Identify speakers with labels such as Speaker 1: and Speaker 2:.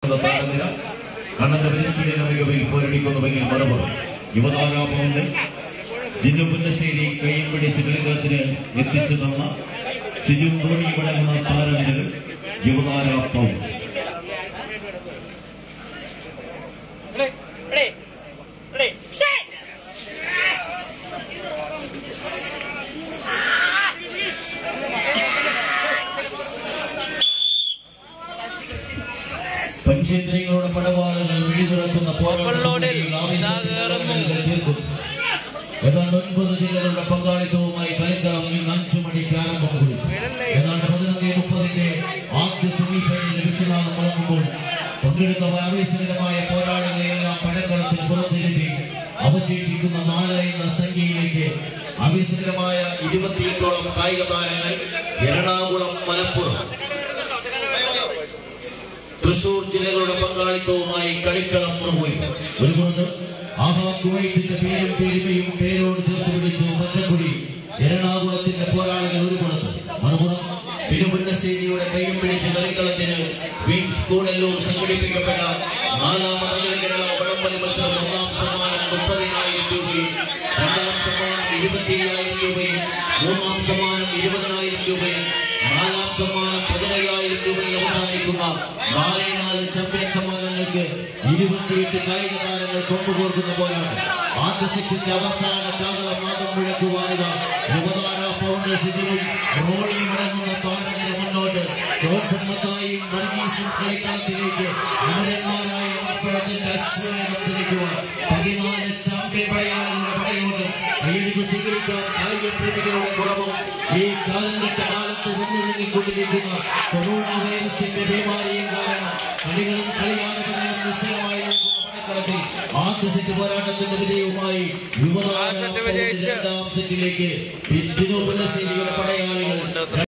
Speaker 1: നിൽക്കുന്ന താരനിര കണ്ണന്റെ പരിശീലന മികവിൽ പോരടിക്കുന്നുവെങ്കിൽ മറുപടി യുവതാരാപവന്റെ ജിന്നു പുന്നശ്ശേരി കൈയിൽ പിടിച്ച് കളിക്കളത്തിന് എത്തിച്ചു തന്ന ഷിജു ടോണി അടങ്ങുന്ന താരനിരകൾ യുവതാര പൗണ്ട്
Speaker 2: Ready? Ready? Ready? Set!
Speaker 1: പഞ്ചേന്ദ്രിയങ്ങളുടെ പടവാളുകൾ വിഴിതുറക്കുന്ന
Speaker 2: ഉള്ളോടിൽ ഇതാ കേറുന്നു.
Speaker 1: ഏതാണ്ട് ഒൻപത് ജില്ലകളുടെ പങ്കാളിത്തവുമായി കളിക്കളം ഇന്ന് അഞ്ചു മണിക്ക് ആരംഭം കുറിച്ചു ഏതാണ്ട് പതിനൊന്ന് മുപ്പതിന്റെ ആദ്യ സെമി ഫൈനലിൽ വിശ്വനാഥം മുടങ്ങുമ്പോൾ പങ്കെടുത്ത ആവേശകരമായ പോരാളികളെയെല്ലാം പടക്കളത്തിൽ പുറത്തിരുത്തി അവശേഷിക്കുന്ന നാല് എന്ന സംഖ്യയിലേക്ക് ആവേശകരമായ ഇരുപത്തിയെട്ടോളം കായിക താരങ്ങൾ എറണാകുളം മലപ്പുറം തൃശൂർ ജില്ലകളുടെ പങ്കാളിത്തവുമായി കളിക്കളം മുറുപോയി ഒരു പുറത്ത് ആഹാ കുവൈറ്റിന്റെ പേരും പെരുമയും പേരോട് ചേർത്ത് പിടിച്ചു മറ്റക്കുടി എറണാകുളത്തിന്റെ പോരാളികൾ ഒരു പുറത്ത് മറുപുറം തിരുവന്നശ്ശേരിയുടെ കൈയും പിടിച്ച് കളിക്കളത്തിന് വിങ്സ് കൂടല്ലൂർ സംഘടിപ്പിക്കപ്പെട്ട നാലാമത് അഖില കേരള വടംവലി മത്സരം ഒന്നാം സമ്മാനം മുപ്പതിനായിരം രൂപയും രണ്ടാം സമ്മാനം ഇരുപത്തി അയ്യായിരം രൂപയും മൂന്നാം സമ്മാനം ഇരുപതിനായിരം രൂപയും നാലാം സമ്മാനം പതിനയ്യായിരം രൂപയിൽ അവസാനിക്കുന്ന നാല് നാല് ചാമ്പ്യൻ സമ്മാനങ്ങൾക്ക് ഇരുപത്തിയെട്ട് കായിക താരങ്ങൾ കൊമ്പുകോർക്കുന്ന പോലാണ് ആദ്യ സെറ്റിന്റെ അവസാന കാതള മാതം മുഴക്കുവാനിത യുവതാര ഫൗണ്ടേഷനും റോളിയും അടങ്ങുന്ന താരനിര മുന്നോട്ട് ജോസമ്മത്തായും വർഗീസും കളിക്കളത്തിലേക്ക് അമരന്മാരായ അപ്പഴത്തിന്റെ അശ്വമേധം തിരിക്കുവാൻ പതിനാല് ചാമ്പ്യൻ പടയാളികളുടെ പടയോട്ട് കൈയെടുത്ത് സ്വീകരിക്കാൻ കായിക പ്രേമികളുടെ കുറവും ഈ കാലഘട്ട കാലത്ത് വന്നുകൊണ്ടിരിക്കുന്ന കൊറോണ വൈറസിന്റെ ഭീമാരിയും കാരണം കളികളും കളിയാരങ്ങളും നിശ്ചലമായി നിൽക്കുന്ന പടക്കളത്തിൽ ആദ്യ സെറ്റ് പോരാട്ടത്തിന്റെ വിജയവുമായി യുവതാര
Speaker 2: ആ സെറ്റ് വിജയിച്ച്
Speaker 1: രണ്ടാം സെറ്റിലേക്ക് ജിനു പുന്നശ്ശേരിയുടെ പടയാളികൾ